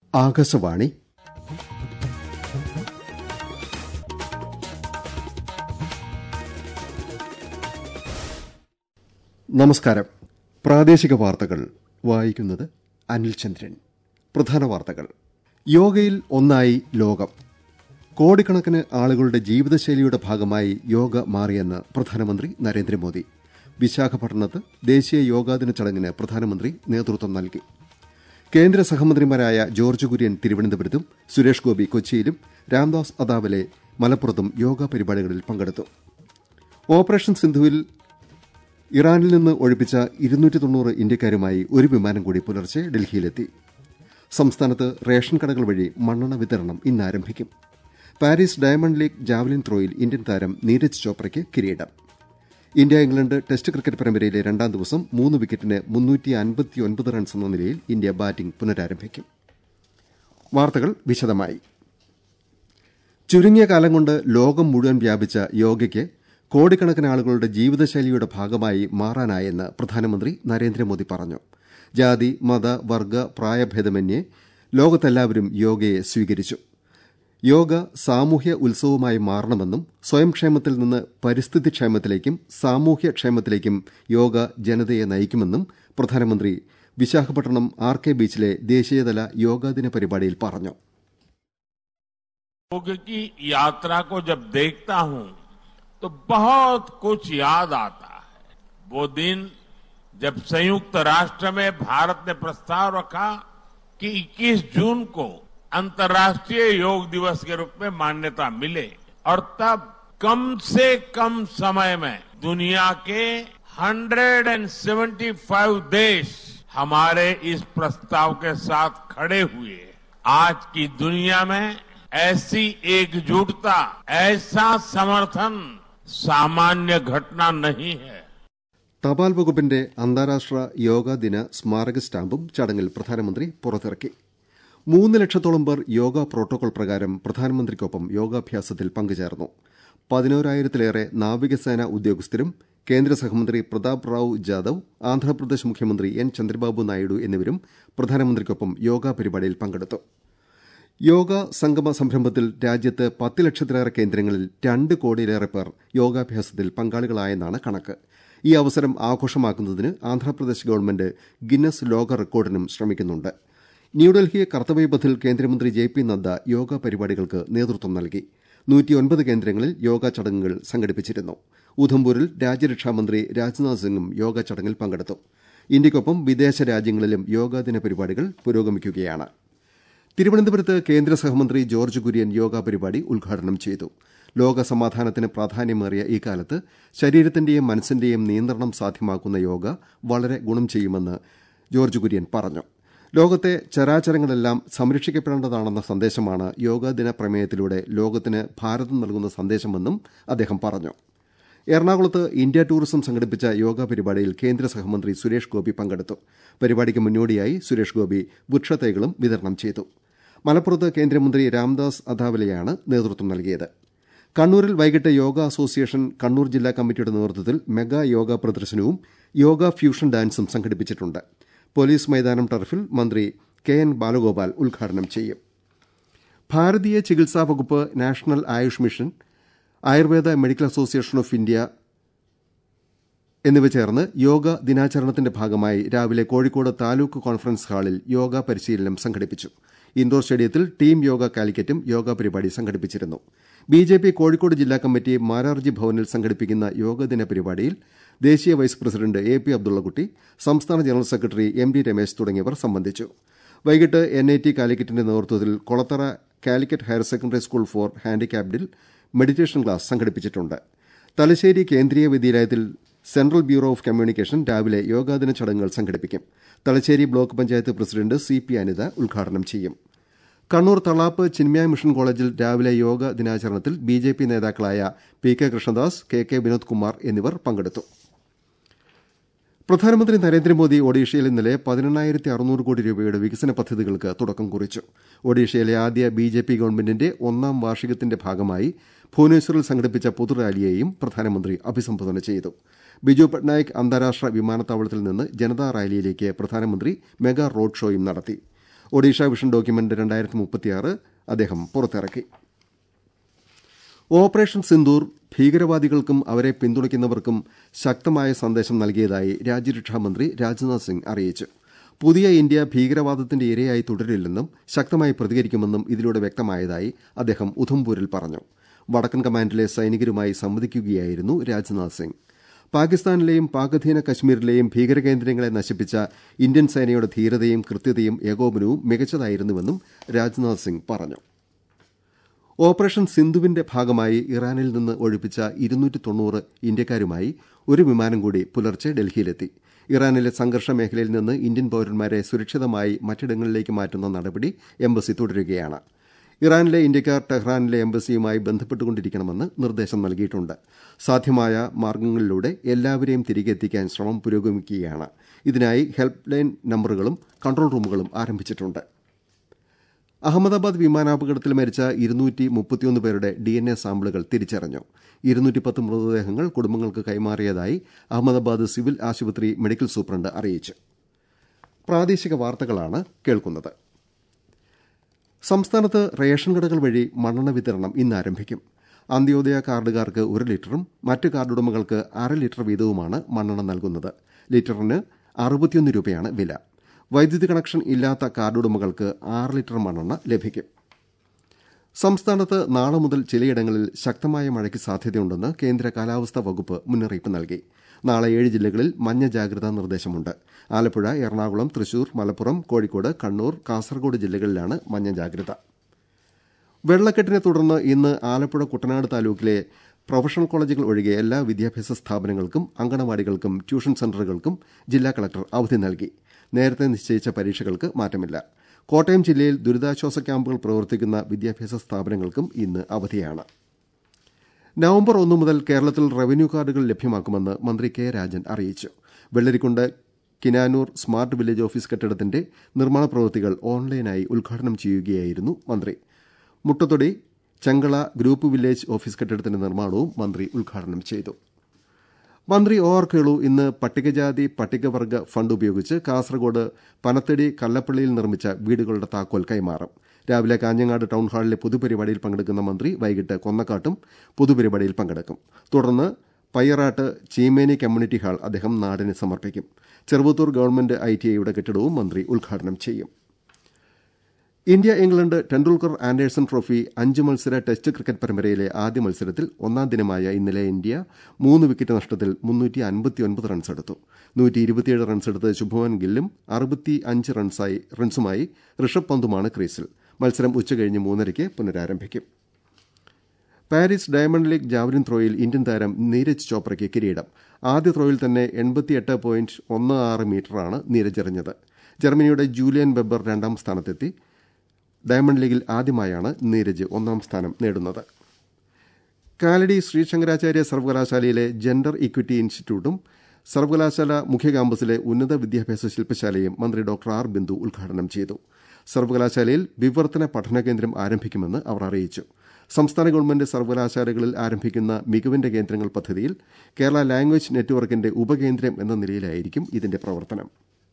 ആകാശവാണി നമസ്കാരം പ്രാദേശിക വാർത്തകൾ വായിക്കുന്നത് അനിൽ ചന്ദ്രൻ പ്രധാന വാർത്തകൾ യോഗയിൽ ഒന്നായി ലോകം കോടിക്കണക്കിന് ആളുകളുടെ ജീവിതശൈലിയുടെ ഭാഗമായി യോഗ മാറിയെന്ന് പ്രധാനമന്ത്രി നരേന്ദ്രമോദി വിശാഖപട്ടണത്ത് ദേശീയ യോഗാദിന ചടങ്ങിന് പ്രധാനമന്ത്രി നേതൃത്വം നൽകി കേന്ദ്ര സഹമന്ത്രിമാരായ ജോർജ് കുര്യൻ തിരുവനന്തപുരത്തും സുരേഷ് ഗോപി കൊച്ചിയിലും രാംദാസ് അതാവലെ മലപ്പുറത്തും യോഗ പരിപാടികളിൽ പങ്കെടുത്തു ഓപ്പറേഷൻ സിന്ധുവിൽ ഇറാനിൽ നിന്ന് ഒഴിപ്പിച്ച ഇരുന്നൂറ്റി തൊണ്ണൂറ് ഇന്ത്യക്കാരുമായി ഒരു വിമാനം കൂടി പുലർച്ചെ ഡൽഹിയിലെത്തി സംസ്ഥാനത്ത് റേഷൻ കടകൾ വഴി മണ്ണെണ്ണ വിതരണം ഇന്ന് ആരംഭിക്കും പാരീസ് ഡയമണ്ട് ലീഗ് ജാവലിൻ ത്രോയിൽ ഇന്ത്യൻ താരം നീരജ് ചോപ്രയ്ക്ക് കിരീടം ഇന്ത്യ ഇംഗ്ലണ്ട് ടെസ്റ്റ് ക്രിക്കറ്റ് പരമ്പരയിലെ രണ്ടാം ദിവസം മൂന്ന് വിക്കറ്റിന് മുന്നൂറ്റി അൻപത്തിയൊൻപത് റൺസ് എന്ന നിലയിൽ ഇന്ത്യ ബാറ്റിംഗ് പുനരാരംഭിക്കും വാർത്തകൾ വിശദമായി ചുരുങ്ങിയ കാലം കൊണ്ട് ലോകം മുഴുവൻ വ്യാപിച്ച യോഗയ്ക്ക് കോടിക്കണക്കിന് ആളുകളുടെ ജീവിതശൈലിയുടെ ഭാഗമായി മാറാനായെന്ന് പ്രധാനമന്ത്രി നരേന്ദ്രമോദി പറഞ്ഞു ജാതി മത വർഗ പ്രായഭേദമന്യേ ലോകത്തെല്ലാവരും യോഗയെ സ്വീകരിച്ചു യോഗ സാമൂഹ്യ ഉത്സവമായി മാറണമെന്നും സ്വയംക്ഷേമത്തിൽ നിന്ന് പരിസ്ഥിതി ക്ഷേമത്തിലേക്കും സാമൂഹ്യ ക്ഷേമത്തിലേക്കും യോഗ ജനതയെ നയിക്കുമെന്നും പ്രധാനമന്ത്രി വിശാഖപട്ടണം ആർ കെ ബീച്ചിലെ ദേശീയതല യോഗാദിന പരിപാടിയിൽ പറഞ്ഞു योग की यात्रा को जब देखता हूं तो बहुत कुछ याद आता है वो दिन जब संयुक्त राष्ट्र में भारत ने प्रस्ताव रखा कि 21 जून को अंतर्राष्ट्रीय योग दिवस के रूप में मान्यता मिले और तब कम से कम समय में दुनिया के 175 देश हमारे इस प्रस्ताव के साथ खड़े हुए आज की दुनिया में ऐसी एकजुटता ऐसा समर्थन सामान्य घटना नहीं है തപാൽ വകുപ്പിന്റെ അന്താരാഷ്ട്ര യോഗാ ദിന സ്മാരക സ്റ്റാമ്പും ചടങ്ങിൽ പ്രധാനമന്ത്രി പുറത്തിറക്കി മൂന്ന് ലക്ഷത്തോളം പേർ യോഗ പ്രോട്ടോകോൾ പ്രകാരം പ്രധാനമന്ത്രിക്കൊപ്പം യോഗാഭ്യാസത്തിൽ പങ്കുചേർന്നു പതിനോരായിരത്തിലേറെ നാവികസേന ഉദ്യോഗസ്ഥരും കേന്ദ്ര സഹമന്ത്രി പ്രതാപ് റാവു ജാദവ് ആന്ധ്രാപ്രദേശ് മുഖ്യമന്ത്രി എൻ ചന്ദ്രബാബു നായിഡു എന്നിവരും പ്രധാനമന്ത്രിക്കൊപ്പം യോഗാ പരിപാടിയിൽ പങ്കെടുത്തു യോഗ സംഗമ സംരംഭത്തിൽ രാജ്യത്ത് പത്ത് ലക്ഷത്തിലേറെ കേന്ദ്രങ്ങളിൽ രണ്ട് കോടിയിലേറെ പേർ യോഗാഭ്യാസത്തിൽ പങ്കാളികളായെന്നാണ് കണക്ക് ഈ അവസരം ആഘോഷമാക്കുന്നതിന് ആന്ധ്രാപ്രദേശ് ഗവൺമെന്റ് ഗിന്നസ് ലോക റെക്കോർഡിനും ശ്രമിക്കുന്നുണ്ട് ന്യൂഡൽഹി കർത്തവ്യപഥിൽ കേന്ദ്രമന്ത്രി ജെ പി നദ്ദ യോഗ പരിപാടികൾക്ക് നേതൃത്വം നൽകി നൂറ്റിയൊൻപത് കേന്ദ്രങ്ങളിൽ യോഗ ചടങ്ങുകൾ സംഘടിപ്പിച്ചിരുന്നു ഉധംപൂരിൽ രാജ്യരക്ഷാമന്ത്രി രാജ്നാഥ് സിംഗും യോഗ ചടങ്ങിൽ പങ്കെടുത്തു ഇന്ത്യയ്ക്കൊപ്പം വിദേശ രാജ്യങ്ങളിലും യോഗാദിന പരിപാടികൾ പുരോഗമിക്കുകയാണ് തിരുവനന്തപുരത്ത് കേന്ദ്ര സഹമന്ത്രി ജോർജ് കുര്യൻ യോഗ പരിപാടി ഉദ്ഘാടനം ചെയ്തു ലോക സമാധാനത്തിന് പ്രാധാന്യമേറിയ ഈ കാലത്ത് ശരീരത്തിന്റെയും മനസ്സിന്റെയും നിയന്ത്രണം സാധ്യമാക്കുന്ന യോഗ വളരെ ഗുണം ചെയ്യുമെന്ന് ജോർജ് കുര്യൻ പറഞ്ഞു ലോകത്തെ ചരാചരങ്ങളെല്ലാം സംരക്ഷിക്കപ്പെടേണ്ടതാണെന്ന സന്ദേശമാണ് യോഗാദിന പ്രമേയത്തിലൂടെ ലോകത്തിന് ഭാരതം നൽകുന്ന സന്ദേശമെന്നും അദ്ദേഹം പറഞ്ഞു എറണാകുളത്ത് ഇന്ത്യ ടൂറിസം സംഘടിപ്പിച്ച യോഗ പരിപാടിയിൽ കേന്ദ്ര സഹമന്ത്രി സുരേഷ് ഗോപി പങ്കെടുത്തു പരിപാടിക്ക് മുന്നോടിയായി സുരേഷ് ഗോപി വൃക്ഷത്തൈകളും വിതരണം ചെയ്തു മലപ്പുറത്ത് കേന്ദ്രമന്ത്രി രാംദാസ് അഥാവലെയാണ് നേതൃത്വം നൽകിയത് കണ്ണൂരിൽ വൈകിട്ട് യോഗ അസോസിയേഷൻ കണ്ണൂർ ജില്ലാ കമ്മിറ്റിയുടെ നേതൃത്വത്തിൽ മെഗാ യോഗ പ്രദർശനവും യോഗ ഫ്യൂഷൻ ഡാൻസും സംഘടിപ്പിച്ചിട്ടുണ്ട് പോലീസ് മൈതാനം ടർഫിൽ മന്ത്രി കെ എൻ ബാലഗോപാൽ ഉദ്ഘാടനം ചെയ്യും ഭാരതീയ ചികിത്സാ വകുപ്പ് national Ayush mission Ayurveda medical association of India എന്നിവ ചേർന്ന് യോഗ ദിനാചരണത്തിന്റെ ഭാഗമായി രാവിലെ കോഴിക്കോട് താലൂക്ക് കോൺഫറൻസ് ഹാളിൽ യോഗ പരിശീലനം സംഘടിപ്പിച്ചു ഇൻഡോർ സ്റ്റേഡിയത്തിൽ ടീം യോഗ കാലിക്കറ്റും യോഗ പരിപാടി സംഘടിപ്പിച്ചിരുന്നു ബി ജെ പി കോഴിക്കോട് ജില്ലാ കമ്മിറ്റി മാരാർജി ഭവനിൽ സംഘടിപ്പിക്കുന്ന യോഗദിന പരിപാടിയിൽ ദേശീയ vice president A P Abdullakutty സംസ്ഥാന general secretary M D Ramesh തുടങ്ങിയവർ സംബന്ധിച്ചു വൈകിട്ട് എൻ ഐ ടി കാലിക്കറ്റിന്റെ നേതൃത്വത്തിൽ Kolathara Calicut higher secondary school for ഹാൻഡിക്യാപ്ഡിൽ മെഡിറ്റേഷൻ ക്ലാസ് സംഘടിപ്പിച്ചിട്ടുണ്ട് തലശ്ശേരി കേന്ദ്രീയ വിദ്യാലയത്തിൽ സെൻട്രൽ ബ്യൂറോ ഓഫ് കമ്മ്യൂണിക്കേഷൻ രാവിലെ യോഗാദിന ചടങ്ങുകൾ സംഘടിപ്പിക്കും Thalassery block panchayat president C P Anitha ഉദ്ഘാടനം ചെയ്യും കണ്ണൂർ തളാപ്പ് ചിന്മയ മിഷൻ കോളേജിൽ രാവിലെ യോഗ ദിനാചരണത്തിൽ ബി ജെ പി നേതാക്കളായ P K Krishnadas K K Vinod Kumar എന്നിവർ പങ്കെടുത്തു പ്രധാനമന്ത്രി നരേന്ദ്രമോദി ഒഡീഷയിൽ ഇന്നലെ പതിനെണ്ണായിരത്തി അറുന്നൂറ് കോടി രൂപയുടെ വികസന പദ്ധതികൾക്ക് തുടക്കം കുറിച്ചു ഒഡീഷയിലെ ആദ്യ ബി ജെ പി ഗവൺമെന്റിന്റെ ഒന്നാം വാർഷികത്തിന്റെ ഭാഗമായി ഭുവനേശ്വറിൽ സംഘടിപ്പിച്ച പൊതുറാലിയെയും പ്രധാനമന്ത്രി അഭിസംബോധന ചെയ്തു ബിജു പട്നായിക് അന്താരാഷ്ട്ര വിമാനത്താവളത്തിൽ നിന്ന് ജനതാ റാലിയിലേക്ക് പ്രധാനമന്ത്രി മെഗാ റോഡ് ഷോയും നടത്തി ഒഡീഷ വിഷൻ ഡോക്യുമെന്റ് രണ്ടായിരത്തി മുപ്പത്തിയാറ് അദ്ദേഹം പുറത്തിറക്കി ഓപ്പറേഷൻ സിന്ദൂർ ഭീകരവാദികൾക്കും അവരെ പിന്തുണയ്ക്കുന്നവർക്കും ശക്തമായ സന്ദേശം നൽകിയതായി രാജ്യരക്ഷാമന്ത്രി രാജ്നാഥ് സിംഗ് അറിയിച്ചു പുതിയ ഇന്ത്യ ഭീകരവാദത്തിന്റെ ഇരയായി തുടരില്ലെന്നും ശക്തമായി പ്രതികരിക്കുമെന്നും ഇതിലൂടെ വ്യക്തമായതായി അദ്ദേഹം ഉധംപൂരിൽ പറഞ്ഞു വടക്കൻ കമാൻഡിലെ സൈനികരുമായി സംവദിക്കുകയായിരുന്നു രാജ്നാഥ് സിംഗ് പാകിസ്ഥാനിലെയും പാകധീന കശ്മീരിലെയും ഭീകരകേന്ദ്രങ്ങളെ നശിപ്പിച്ച ഇന്ത്യൻ സേനയുടെ ധീരതയും കൃത്യതയും ഏകോപനവും മികച്ചതായിരുന്നുവെന്നും രാജ്നാഥ് സിംഗ് പറഞ്ഞു ഓപ്പറേഷൻ സിന്ധുവിന്റെ ഭാഗമായി ഇറാനിൽ നിന്ന് ഒഴിപ്പിച്ച ഇരുന്നൂറ്റി തൊണ്ണൂറ് ഇന്ത്യക്കാരുമായി ഒരു വിമാനം കൂടി പുലർച്ചെ ഡൽഹിയിലെത്തി ഇറാനിലെ സംഘർഷ മേഖലയിൽ നിന്ന് ഇന്ത്യൻ പൌരന്മാരെ സുരക്ഷിതമായി മറ്റിടങ്ങളിലേക്ക് മാറ്റുന്ന നടപടി എംബസി തുടരുകയാണ് ഇറാനിലെ ഇന്ത്യക്കാർ ടെഹ്റാനിലെ എംബസിയുമായി ബന്ധപ്പെട്ടുകൊണ്ടിരിക്കണമെന്ന് നിർദ്ദേശം നൽകിയിട്ടുണ്ട് സാധ്യമായ മാർഗങ്ങളിലൂടെ എല്ലാവരെയും തിരികെ എത്തിക്കാൻ ശ്രമം പുരോഗമിക്കുകയാണ് ഇതിനായി ഹെൽപ്പ് ലൈൻ നമ്പറുകളും കൺട്രോൾ റൂമുകളും ആരംഭിച്ചിട്ടുണ്ട് അഹമ്മദാബാദ് വിമാനാപകടത്തിൽ മരിച്ച ഇരുന്നൂറ്റി മുപ്പത്തിയൊന്ന് പേരുടെ ഡി എൻ എ സാമ്പിളുകൾ തിരിച്ചറിഞ്ഞു ഇരുന്നൂറ്റി പത്ത് മൃതദേഹങ്ങൾ കുടുംബങ്ങൾക്ക് കൈമാറിയതായി അഹമ്മദാബാദ് സിവിൽ ആശുപത്രി മെഡിക്കൽ സൂപ്രണ്ട് അറിയിച്ചു പ്രാദേശിക വാർത്തകളാണ് കേൾക്കുന്നത് സംസ്ഥാനത്ത് റേഷൻ കടകൾ വഴി മണ്ണെണ്ണ വിതരണം ഇന്ന് ആരംഭിക്കും അന്ത്യോദയ കാർഡുകാർക്ക് ഒരു ലിറ്ററും മറ്റ് കാർഡുടമകൾക്ക് അര ലിറ്റർ വീതവുമാണ് മണ്ണെണ്ണ നൽകുന്നത് ലിറ്ററിന് അറുപത്തിയൊന്ന് രൂപയാണ് വില വൈദ്യുതി കണക്ഷൻ ഇല്ലാത്ത കാർഡുടമകൾക്ക് ആറ് ലിറ്റർ മണ്ണെണ്ണ ലഭിക്കും സംസ്ഥാനത്ത് നാളെ മുതൽ ചിലയിടങ്ങളിൽ ശക്തമായ മഴയ്ക്ക് സാധ്യതയുണ്ടെന്ന് കേന്ദ്ര കാലാവസ്ഥാ വകുപ്പ് മുന്നറിയിപ്പ് നൽകി നാളെ ഏഴ് ജില്ലകളിൽ മഞ്ഞ ജാഗ്രതാ നിർദ്ദേശമുണ്ട് ആലപ്പുഴ എറണാകുളം തൃശൂർ മലപ്പുറം കോഴിക്കോട് കണ്ണൂർ കാസർഗോഡ് ജില്ലകളിലാണ് മഞ്ഞ ജാഗ്രത വെള്ളക്കെട്ടിനെ തുടർന്ന് ഇന്ന് ആലപ്പുഴ കുട്ടനാട് താലൂക്കിലെ പ്രൊഫഷണൽ കോളേജുകൾ ഒഴികെ എല്ലാ വിദ്യാഭ്യാസ സ്ഥാപനങ്ങൾക്കും അങ്കണവാടികൾക്കും ട്യൂഷൻ സെന്ററുകൾക്കും ജില്ലാ കളക്ടർ അവധി നൽകി നേരത്തെ നിശ്ചയിച്ച പരീക്ഷകൾക്ക് മാറ്റമില്ല കോട്ടയം ജില്ലയിൽ ദുരിതാശ്വാസ ക്യാമ്പുകൾ പ്രവർത്തിക്കുന്ന വിദ്യാഭ്യാസ സ്ഥാപനങ്ങൾക്കും ഇന്ന് അവധിയാണ് നവംബർ ഒന്നു മുതൽ കേരളത്തിൽ റവന്യൂ കാർഡുകൾ ലഭ്യമാക്കുമെന്ന് മന്ത്രി കെ രാജൻ അറിയിച്ചു Vellarikkundu Kinanoor smart village office കെട്ടിടത്തിന്റെ നിർമ്മാണ പ്രവൃത്തികൾ ഓൺലൈനായി ഉദ്ഘാടനം ചെയ്യുകയായിരുന്നു മന്ത്രി Muttathody Chengala group village office കെട്ടിടത്തിന്റെ നിർമ്മാണവും മന്ത്രി ഉദ്ഘാടനം ചെയ്തു മന്ത്രി ഒ ആർ കേളു ഇന്ന് പട്ടികജാതി പട്ടികവർഗ ഫണ്ട് ഉപയോഗിച്ച് കാസർഗോഡ് പനത്തടി കല്ലപ്പള്ളിയിൽ നിർമ്മിച്ച വീടുകളുടെ താക്കോൽ കൈമാറും രാവിലെ കാഞ്ഞങ്ങാട് ടൌൺ ഹാളിലെ പൊതുപരിപാടിയിൽ പങ്കെടുക്കുന്ന മന്ത്രി വൈകിട്ട് കൊന്നക്കാട്ടും പൊതുപരിപാടിയിൽ പങ്കെടുക്കും തുടർന്ന് പയ്യറാട്ട് ചീമേനി കമ്മ്യൂണിറ്റി ഹാൾ അദ്ദേഹം നാടിന് സമർപ്പിക്കും ചെറുവത്തൂർ ഗവൺമെന്റ് ഐ ടി ഐയുടെ കെട്ടിടവും മന്ത്രി ഉദ്ഘാടനം ചെയ്യും India England Tendulkar Anderson trophy അഞ്ച് മത്സര ടെസ്റ്റ് ക്രിക്കറ്റ് പരമ്പരയിലെ ആദ്യ മത്സരത്തിൽ ഒന്നാം ദിനമായ ഇന്നലെ ഇന്ത്യ മൂന്ന് വിക്കറ്റ് നഷ്ടത്തിൽ മുന്നൂറ്റി അൻപത്തിയൊൻപത് റൺസെടുത്തു നൂറ്റി ഇരുപത്തിയേഴ് റൺസെടുത്ത് ശുഭമൻ ഗില്ലും അറുപത്തി അഞ്ച് റൺസായി റൺസുമായി ഋഷഭ് പന്തുമാണ് ക്രീസിൽ മത്സരം ഉച്ചകഴിഞ്ഞ് മൂന്നരയ്ക്ക് പുനരാരംഭിക്കും പാരീസ് ഡയമണ്ട് ലീഗ് ജാവലിൻ ത്രോയിൽ ഇന്ത്യൻ താരം നീരജ് ചോപ്രയ്ക്ക് കിരീടം ആദ്യ ത്രോയിൽ തന്നെ എൺപത്തിയെട്ട് പോയിന്റ് ഒന്ന് ആറ് മീറ്ററാണ് നീരജ് എറിഞ്ഞത് ജർമ്മനിയുടെ ജൂലിയൻ വെബർ രണ്ടാം സ്ഥാനത്തെത്തി ഡയമണ്ട് ലീഗിൽ ആദ്യമായാണ് നീരജ് ഒന്നാം സ്ഥാനം നേടുന്നത് കാലടി ശ്രീ ശങ്കരാചാര്യ സർവകലാശാലയിലെ ജെൻഡർ ഇക്വിറ്റി ഇൻസ്റ്റിറ്റ്യൂട്ടും സർവകലാശാല മുഖ്യ ക്യാമ്പസിലെ ഉന്നത വിദ്യാഭ്യാസ ശില്പശാലയും മന്ത്രി ഡോക്ടർ ആർ ബിന്ദു ഉദ്ഘാടനം ചെയ്തു സർവകലാശാലയിൽ വിവർത്തന പഠന കേന്ദ്രം ആരംഭിക്കുമെന്ന് അവർ അറിയിച്ചു സംസ്ഥാന ഗവൺമെന്റ് സർവകലാശാലകളിൽ ആരംഭിക്കുന്ന മികവിന്റെ കേന്ദ്രങ്ങൾ പദ്ധതിയിൽ കേരള ലാംഗ്വേജ് നെറ്റ്വർക്കിന്റെ ഉപകേന്ദ്രം എന്ന നിലയിലായിരിക്കും ഇതിന്റെ പ്രവർത്തനം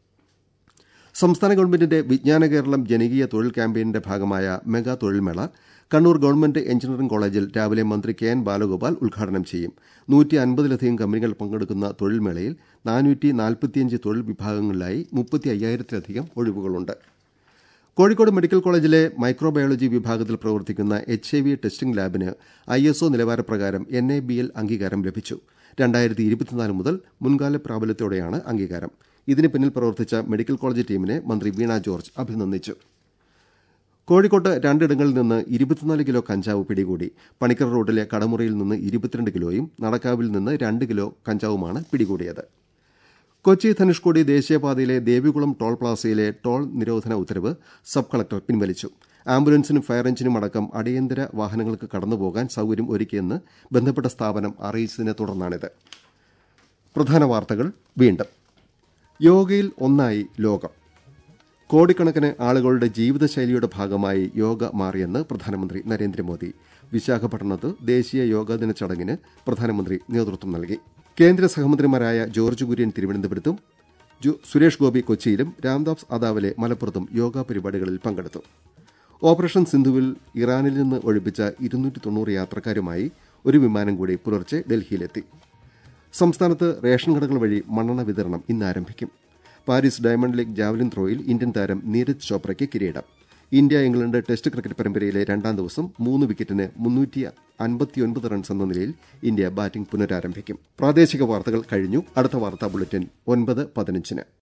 സംസ്ഥാന ഗവൺമെന്റിന്റെ വിജ്ഞാന കേരളം ജനകീയ തൊഴിൽ ക്യാമ്പയിനിന്റെ ഭാഗമായ മെഗാ തൊഴിൽമേള കണ്ണൂർ ഗവൺമെന്റ് എഞ്ചിനീയറിംഗ് കോളേജിൽ രാവിലെ മന്ത്രി കെ എൻ ബാലഗോപാൽ ഉദ്ഘാടനം ചെയ്യും നൂറ്റി അൻപതിലധികം കമ്പനികൾ പങ്കെടുക്കുന്ന തൊഴിൽമേളയിൽ നാനൂറ്റി നാൽപ്പത്തിയഞ്ച് തൊഴിൽ വിഭാഗങ്ങളിലായി മുപ്പത്തി അയ്യായിരത്തിലധികം ഒഴിവുകളുണ്ട് കോഴിക്കോട് മെഡിക്കൽ കോളേജിലെ മൈക്രോബയോളജി വിഭാഗത്തിൽ പ്രവർത്തിക്കുന്ന എച്ച് ഐ വി ടെസ്റ്റിംഗ് ലാബിന് ഐ എസ് ഒ നിലവാരപ്രകാരം എൻ എ ബി എൽ അംഗീകാരം ലഭിച്ചു രണ്ടായിരത്തി ഇരുപത്തിനാല് മുതൽ മുൻകാല പ്രാബല്യത്തോടെയാണ് അംഗീകാരം ഇതിന് പിന്നിൽ പ്രവർത്തിച്ച മെഡിക്കൽ കോളേജ് ടീമിനെ മന്ത്രി വീണ ജോർജ് അഭിനന്ദിച്ചു കോഴിക്കോട്ട് രണ്ടിടങ്ങളിൽ നിന്ന് ഇരുപത്തിനാല് കിലോ കഞ്ചാവ് പിടികൂടി പണിക്കർ റോഡിലെ കടമുറിയിൽ നിന്ന് ഇരുപത്തിരണ്ട് കിലോയും നടക്കാവിൽ നിന്ന് രണ്ട് കിലോ കഞ്ചാവുമാണ് പിടികൂടിയത് കൊച്ചി ധനുഷ്കോടി ദേശീയപാതയിലെ ദേവികുളം ടോൾ പ്ലാസയിലെ ടോൾ നിരോധന ഉത്തരവ് സബ് കളക്ടർ പിൻവലിച്ചു ആംബുലൻസിനും ഫയർ എഞ്ചിനും അടക്കം അടിയന്തര വാഹനങ്ങൾക്ക് കടന്നുപോകാൻ സൌകര്യം ഒരുക്കിയെന്ന് ബന്ധപ്പെട്ട സ്ഥാപനം അറിയിച്ചതിനെ തുടർന്നാണിത് പ്രധാന വാർത്തകൾ വീണ്ടും യോഗയിൽ ഒന്നായി ലോകം കോടിക്കണക്കിന് ആളുകളുടെ ജീവിതശൈലിയുടെ ഭാഗമായി യോഗ മാറിയെന്ന് പ്രധാനമന്ത്രി നരേന്ദ്രമോദി വിശാഖപട്ടണത്ത് ദേശീയ യോഗാ ദിന ചടങ്ങിന് പ്രധാനമന്ത്രി നേതൃത്വം നൽകി കേന്ദ്ര സഹമന്ത്രിമാരായ ജോർജ് കുര്യൻ തിരുവനന്തപുരത്തും സുരേഷ് ഗോപി കൊച്ചിയിലും രാംദാസ് അതാവലെ മലപ്പുറത്തും യോഗാ പരിപാടികളിൽ പങ്കെടുത്തു ഓപ്പറേഷൻ സിന്ധുവിൽ ഇറാനിൽ നിന്ന് ഒഴിപ്പിച്ച ഇരുന്നൂറ്റി തൊണ്ണൂറ് യാത്രക്കാരുമായി ഒരു വിമാനം കൂടി പുലർച്ചെ ഡൽഹിയിലെത്തി സംസ്ഥാനത്ത് റേഷൻ കടകൾ വഴി മണ്ണെണ്ണ വിതരണം ഇന്ന് ആരംഭിക്കും പാരീസ് ഡയമണ്ട് ലീഗ് ജാവലിൻ ത്രോയിൽ ഇന്ത്യൻ താരം നീരജ് ചോപ്രയ്ക്ക് കിരീടം ഇന്ത്യ ഇംഗ്ലണ്ട് ടെസ്റ്റ് ക്രിക്കറ്റ് പരമ്പരയിലെ രണ്ടാം ദിവസം മൂന്ന് വിക്കറ്റിന് മുന്നൂറ്റി അൻപത്തിയൊൻപത് റൺസ് എന്ന നിലയിൽ ഇന്ത്യ ബാറ്റിംഗ് പുനരാരംഭിക്കും പ്രാദേശിക വാർത്തകൾ കഴിഞ്ഞു അടുത്ത വാർത്താ ബുള്ളറ്റിൻ ഒൻപത് പതിനഞ്ചിന്